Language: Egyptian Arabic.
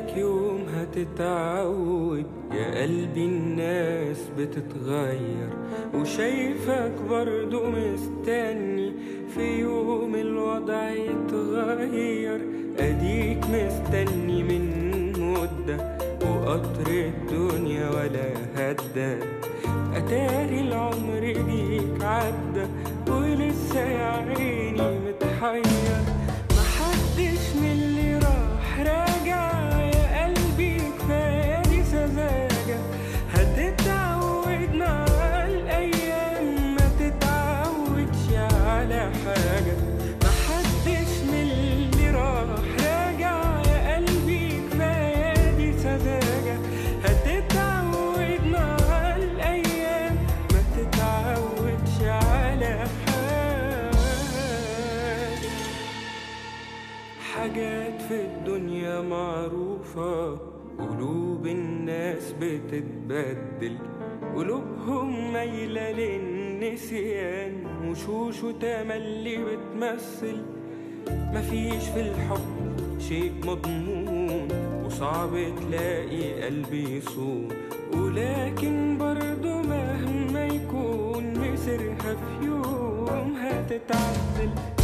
لك يوم هتتعود يا قلبي الناس بتتغير وشايفك برضو مستني في يوم الوضع يتغير اديك مستني من مدة وقطر الدنيا ولا هدى اتاري العمر بيك عدى ولسه يا عيني متحير محدش من اللي راح راجع يا قلبي كفايه دي سذاجه هتتعود مع الايام ما تتعودش على حاجه محدش من اللي راح راجع يا قلبي كفايه دي سذاجه هتتعود مع الايام ما تتعودش على حاجه حاجات في الدنيا معروفة قلوب الناس بتتبدل قلوبهم مايلة للنسيان وشوش وتملي بتمثل مفيش في الحب شيء مضمون وصعب تلاقي قلبي يصون ولكن برضو مهما يكون مصيرها في يوم هتتعدل